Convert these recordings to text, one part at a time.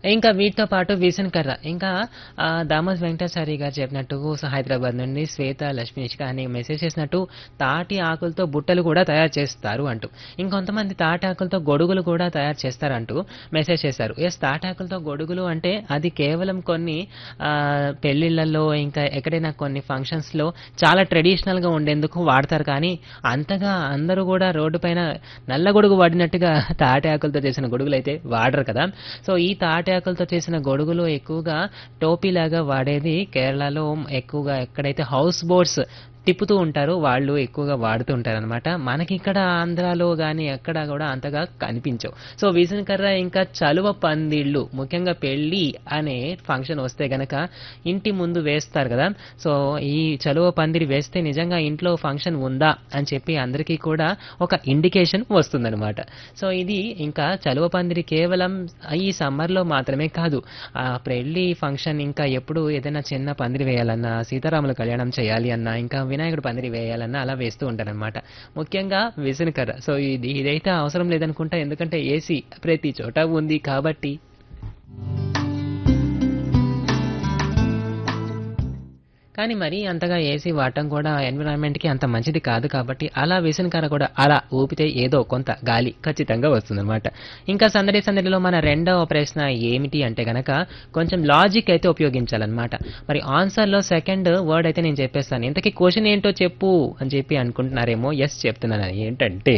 ఇంకా వీటితో పాటు వీసన్ కర్ర ఇంకా ఆ, దామోస్ వెంకటాచారి గారు చెప్పినట్టు సో హైదరాబాద్ నుండి శ్వేత లక్ష్మి నిష్క అని మెసేజ్ చేసినట్టు తాటి ఆకులతో బుట్టలు కూడా తయారు చేస్తారు అంటూ ఇంకొంతమంది తాటి ఆకులతో గొడుగులు కూడా తయారు చేస్తారంటూ మెసేజ్ చేశారు ఎస్ తాటి ఆకులతో గొడుగులు అంటే అది కేవలం కొన్ని ఆ, పెళ్లిళ్ళల్లో ఇంకా ఎక్కడైనా కొన్ని ఫంక్షన్స్లో చాలా ట్రెడిషనల్గా ఉండేందుకు వాడతారు కానీ అంతగా అందరూ కూడా రోడ్డు పైన నల్ల గొడుగు వాడినట్టుగా తాటి ఆకులతో చేసిన గొడుగులు అయితే వాడరు కదా సో ఈ తాటి ఆకులతో చేసిన గొడుగులు ఎక్కువగా టోపీలాగా వాడేది కేరళలో ఎక్కువగా ఎక్కడైతే హౌస్ బోట్స్ తిప్పుతూ ఉంటారు వాళ్ళు ఎక్కువగా వాడుతూ ఉంటారు అనమాట మనకి ఇక్కడ ఆంధ్రాలో కానీ ఎక్కడ కూడా అంతగా కనిపించవు సో వీసన్ కర్ర ఇంకా చలువ పందిళ్ళు ముఖ్యంగా పెళ్ళి అనే ఫంక్షన్ వస్తే గనక ఇంటి ముందు వేస్తారు కదా సో ఈ చలువ పందిరి వేస్తే నిజంగా ఇంట్లో ఫంక్షన్ ఉందా అని చెప్పి అందరికీ కూడా ఒక ఇండికేషన్ వస్తుందన్నమాట సో ఇది ఇంకా చలువ పందిరి కేవలం ఈ సమ్మర్లో మాత్రమే కాదు ఆ పెళ్లి ఫంక్షన్ ఇంకా ఎప్పుడు ఏదైనా చిన్న పందిరి వేయాలన్నా సీతారాముల కళ్యాణం చేయాలి అన్నా ఇంకా వినాయకుడు పందిరి వేయాలన్నా అలా వేస్తూ ఉంటారనమాట ముఖ్యంగా విసనకర్ర సో ఇది ఇదైతే అవసరం లేదనుకుంటా ఎందుకంటే ఏసీ ప్రతి చోట ఉంది కాబట్టి కానీ మరి అంతగా ఏసీ వాడటం కూడా ఎన్విరాన్మెంట్కి అంత మంచిది కాదు కాబట్టి అలా విసనకర్ర కూడా అలా ఊపితే ఏదో కొంత గాలి ఖచ్చితంగా వస్తుందన్నమాట ఇంకా సందడి సందడిలో మన రెండవ ప్రశ్న ఏమిటి అంటే గనక కొంచెం లాజిక్ అయితే ఉపయోగించాలన్నమాట మరి ఆన్సర్లో సెకండ్ వర్డ్ అయితే నేను చెప్పేస్తాను ఇంతకీ క్వశ్చన్ ఏంటో చెప్పు అని చెప్పి అనుకుంటున్నారేమో ఎస్ చెప్తున్నాను ఏంటంటే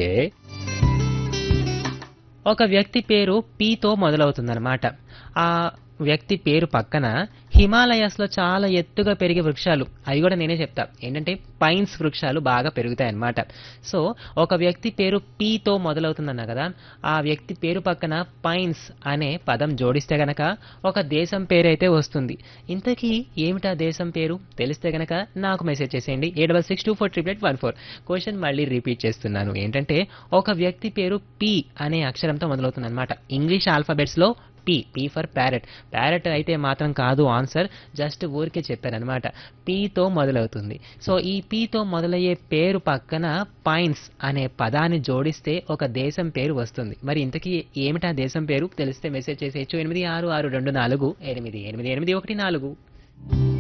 ఒక వ్యక్తి పేరు పీతో మొదలవుతుందన్నమాట ఆ వ్యక్తి పేరు పక్కన హిమాలయాస్లో చాలా ఎత్తుగా పెరిగే వృక్షాలు అవి కూడా నేనే చెప్తా ఏంటంటే పైన్స్ వృక్షాలు బాగా పెరుగుతాయి అన్నమాట సో ఒక వ్యక్తి పేరు పీతో మొదలవుతుందన్నా కదా ఆ వ్యక్తి పేరు పక్కన పైన్స్ అనే పదం జోడిస్తే గనక ఒక దేశం పేరు అయితే వస్తుంది ఇంతకీ ఏమిటా దేశం పేరు తెలిస్తే గనక నాకు మెసేజ్ చేసేయండి A double six two four triple eight one four question మళ్ళీ రిపీట్ చేస్తున్నాను ఏంటంటే ఒక వ్యక్తి పేరు పి అనే అక్షరంతో మొదలవుతుంది అనమాట ఇంగ్లీష్ ఆల్ఫాబెట్స్లో P P for parrot parrot అయితే మాత్రం కాదు ఆన్సర్ జస్ట్ ఊరికే చెప్పారనమాట పీతో మొదలవుతుంది సో ఈ పీతో మొదలయ్యే పేరు పక్కన పైన్స్ అనే పదాన్ని జోడిస్తే ఒక దేశం పేరు వస్తుంది మరి ఇంతకీ ఏమిటా దేశం పేరు తెలిస్తే మెసేజ్ చేసేయచ్చు ఎనిమిది ఆరు ఆరు రెండు నాలుగు ఎనిమిది ఎనిమిది ఎనిమిది ఒకటి నాలుగు